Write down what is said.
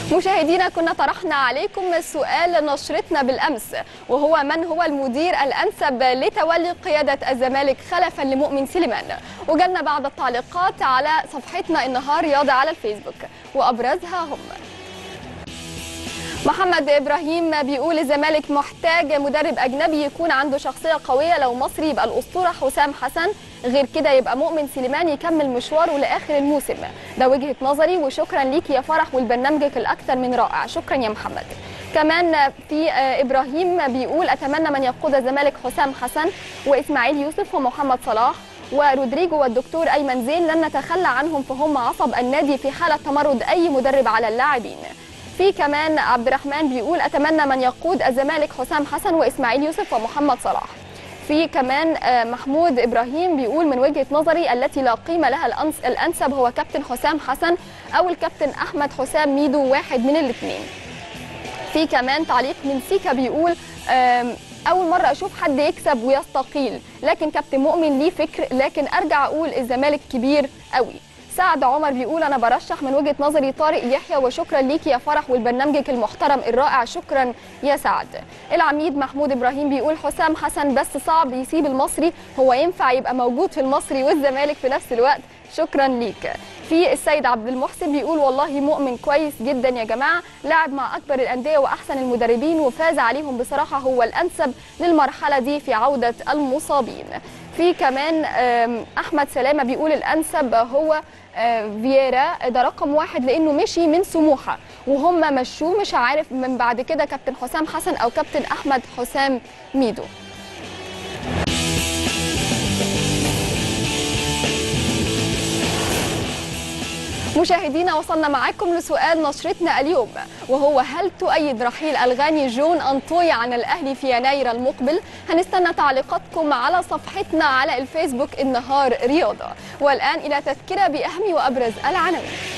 مشاهدينا كنا طرحنا عليكم سؤال نشرتنا بالامس وهو من هو المدير الانسب لتولي قياده الزمالك خلفا لمؤمن سليمان وجالنا بعض التعليقات على صفحتنا النهار رياضه على الفيسبوك وابرزها هم محمد ابراهيم بيقول الزمالك محتاج مدرب اجنبي يكون عنده شخصيه قويه لو مصري يبقى الاسطوره حسام حسن غير كده يبقى مؤمن سليمان يكمل مشواره لاخر الموسم ده وجهه نظري وشكرا ليك يا فرح ولبرنامجك الاكثر من رائع شكرا يا محمد كمان في ابراهيم بيقول اتمنى من يقود الزمالك حسام حسن واسماعيل يوسف ومحمد صلاح ورودريجو والدكتور ايمن زين لن نتخلى عنهم فهم عصب النادي في حاله تمرد اي مدرب على اللاعبين في كمان عبد الرحمن بيقول اتمنى من يقود الزمالك حسام حسن واسماعيل يوسف ومحمد صلاح في كمان محمود ابراهيم بيقول من وجهه نظري التي لا قيمه لها الانسب هو كابتن حسام حسن او الكابتن احمد حسام ميدو واحد من الاثنين في كمان تعليق من سيكا بيقول اول مره اشوف حد يكسب ويستقيل لكن كابتن مؤمن ليه فكر لكن ارجع اقول الزمالك كبير قوي سعد عمر بيقول انا برشح من وجهه نظري طارق يحيى وشكرا ليكي يا فرح ولبرنامجك المحترم الرائع شكرا يا سعد العميد محمود ابراهيم بيقول حسام حسن بس صعب يسيب المصري هو ينفع يبقى موجود في المصري والزمالك في نفس الوقت شكرا ليك في السيد عبد المحسن بيقول والله مؤمن كويس جدا يا جماعه لاعب مع اكبر الانديه واحسن المدربين وفاز عليهم بصراحه هو الانسب للمرحله دي في عوده المصابين في كمان احمد سلامه بيقول الانسب هو فييرا ده رقم واحد لانه مشي من سموحه وهم مشوه مش عارف من بعد كده كابتن حسام حسن او كابتن احمد حسام ميدو مشاهدينا وصلنا معاكم لسؤال نشرتنا اليوم وهو هل تؤيد رحيل الغاني جون أنطوي عن الأهلي في يناير المقبل؟ هنستنى تعليقاتكم على صفحتنا على الفيسبوك النهار رياضة والآن إلى تذكرة بأهم وأبرز العناوين